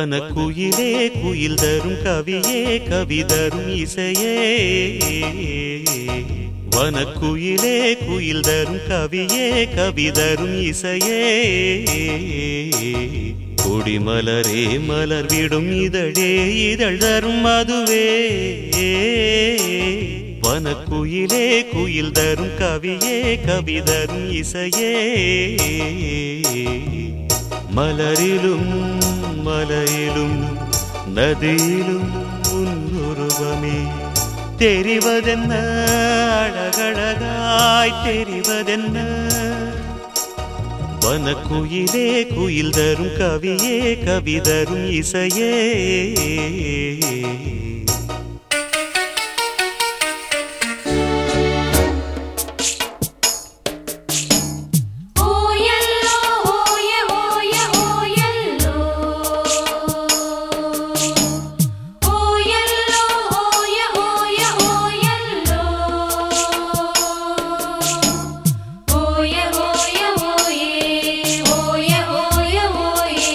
வனக்குயிலே குயில் தரும் கவியே கவி தரும் இசையே வனக்குயிலே குயில் தரும் கவியே கவி தரும் இசையே கொடிமலரே மலர் விடும் இதழே இதழ் தரும் மதுவே வனக்குயிலே குயில் தரும் கவியே கவி தரும் இசையே மலரிலும் மலையிலும் நதியிலும் உன்னுருவமே தெரிவதென்ன அழகழகாய் தெரிவதென்ன வனக்குயிலே குயில் தரும் கவியே கவி தரும் இசையே ஓயல்லோ ஓய ஓய ஓயல்லோ ஓயல்லோ ஓய ஓய ஓயல்லோ ஓய ஓய ஓயே ஓய ஓய ஓயே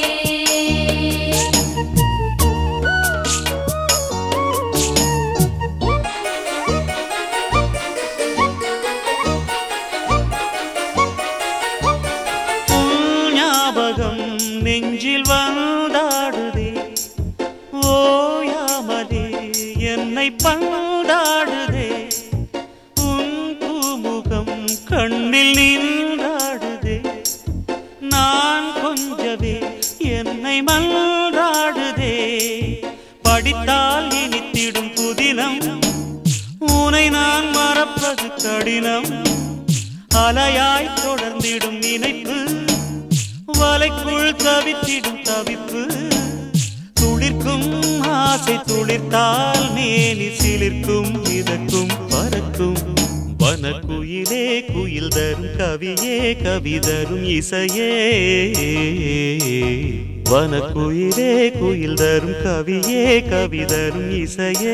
உன் ஞாபகம் நெஞ்சில் வந்தாடுதே ஓயாமலே என்னை பந்தாடுதே உன் பூமுகம் கண்ணில் நின்றாடுதே நான் கொஞ்சவே என்னை மன்றாடுதே படித்தால் இனித்திடும் புதினம் உனை நான் மறப்பது கடினம் அலையாய் தொடர்ந்திடும் நினைப்பு வலைக்குள் தவித்திடும் தவிப்பு துளிர்க்கும் ஆசை துளிர்த்தால் மேனி சிலிர்க்கும் மிதக்கும் பறக்கும் வனக்குயிலே குயில் தரும் கவியே கவி தரும் இசையே வனக்குயிலே குயில் தரும் கவியே கவி தரும் இசையே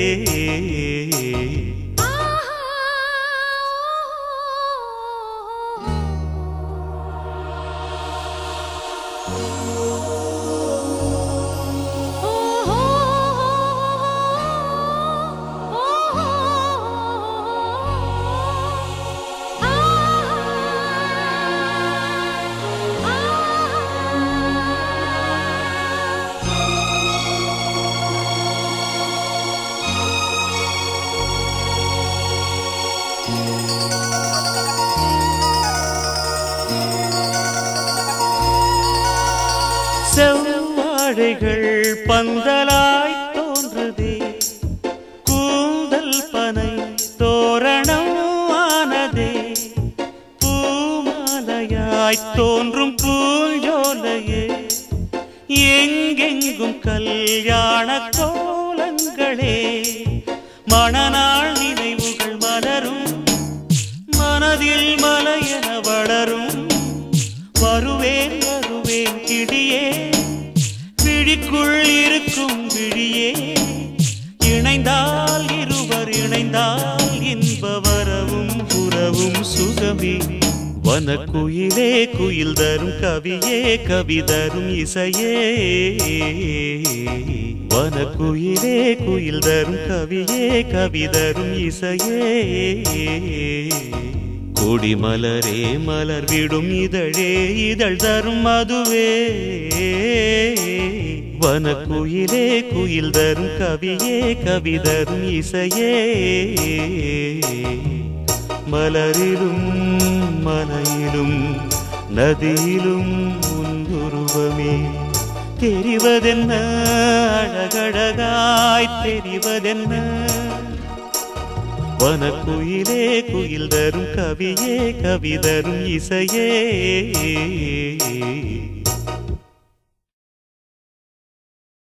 செவ்வாழைகள் பந்தலாய் தோன்றுதே கூந்தல் பனை தோரணம் ஆனதே பூமாலையாய் தோன்றும் பூஞ்சோலையே எங்கெங்கும் கல்யாண கோலங்களே மணநாள் நினைவுகள் மலரும் மனதில் மலையென வளரும் வருவேன் வருவேன் கிடியே விழிக்குள் இருக்கும் விழியே இணைந்தால் இருவர் இணைந்தால் இன்ப வரவும் புறவும் சுகமே வனக்குயிலே குயில் தரும் கவியே கவி தரும் இசையே வனக்குயிலே குயில் தரும் கவியே கவி தரும் இசையே கொடிமலரே மலர் விடும் இதழே இதழ் தரும் மதுவே வனக்குயிலே குயில் தரும் கவியே கவி தரும் இசையே மலரிலும் மலையிலும் நதியிலும் உன்னுருவமே தெரிவதென்ன அழகழகாய் தெரிவதென்ன வனக்குயிலே குயில் தரும் கவியே கவி தரும் இசையே